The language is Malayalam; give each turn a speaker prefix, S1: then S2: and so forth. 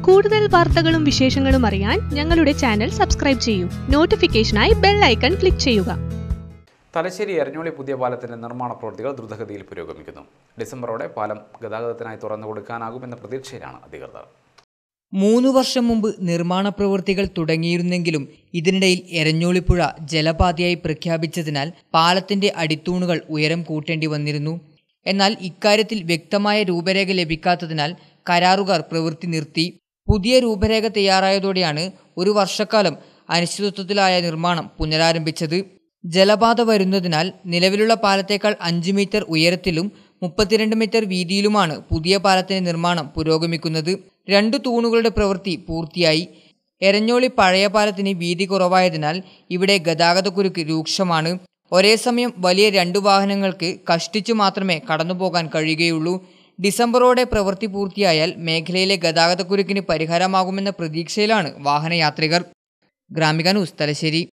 S1: കൂടുതൽ വാർത്തകളും വിശേഷങ്ങളും അറിയാൻ ഞങ്ങളുടെ ചാനൽ സബ്സ്ക്രൈബ് ചെയ്യൂ നോട്ടിഫിക്കേഷനായി ബെൽ ഐക്കൺ ക്ലിക്ക് ചെയ്യുക
S2: തലശ്ശേരി എരഞ്ഞോളി പുതിയ പാലത്തിന്റെ നിർമ്മാണ പ്രവൃത്തികൾ ദ്രുതഗതിയിൽ പുരോഗമിക്കുന്നു ഡിസംബറോടെ പാലം ഗതാഗതത്തിനായി തുറന്നു കൊടുക്കാനാകുമെന്ന പ്രതീക്ഷയിലാണ് അധികൃതർ
S3: മൂന്നു വർഷം മുമ്പ് നിർമ്മാണ പ്രവൃത്തികൾ തുടങ്ങിയിരുന്നെങ്കിലും ഇതിനിടയിൽ എരഞ്ഞോളിപ്പുഴ ജലപാതയായി പ്രഖ്യാപിച്ചതിനാൽ പാലത്തിന്റെ അടിത്തൂണുകൾ ഉയരം കൂട്ടേണ്ടി വന്നിരുന്നു എന്നാൽ ഇക്കാര്യത്തിൽ വ്യക്തമായ രൂപരേഖ ലഭിക്കാത്തതിനാൽ കരാറുകാർ പ്രവൃത്തി നിർത്തി പുതിയ രൂപരേഖ തയ്യാറായതോടെയാണ് ഒരു വർഷക്കാലം അനിശ്ചിതത്വത്തിലായ നിർമ്മാണം പുനരാരംഭിച്ചത് ജലപാത വരുന്നതിനാൽ നിലവിലുള്ള പാലത്തേക്കാൾ അഞ്ച് മീറ്റർ ഉയരത്തിലും മുപ്പത്തിരണ്ട് മീറ്റർ വീതിയിലുമാണ് പുതിയ പാലത്തിന്റെ നിർമ്മാണം പുരോഗമിക്കുന്നത് രണ്ട് തൂണുകളുടെ പ്രവൃത്തി പൂർത്തിയായി എരഞ്ഞോളി പഴയ പാലത്തിന് വീതി കുറവായതിനാൽ ഇവിടെ ഗതാഗതക്കുരുക്ക് രൂക്ഷമാണ് ഒരേ സമയം വലിയ രണ്ടു വാഹനങ്ങൾക്ക് കഷ്ടിച്ചു മാത്രമേ കടന്നുപോകാൻ കഴിയുകയുള്ളൂ ഡിസംബറോടെ പ്രവൃത്തി പൂർത്തിയായാൽ മേഖലയിലെ ഗതാഗതക്കുരുക്കിന് പരിഹാരമാകുമെന്ന പ്രതീക്ഷയിലാണ് വാഹനയാത്രികർ ഗ്രാമിക ന്യൂസ് തലശ്ശേരി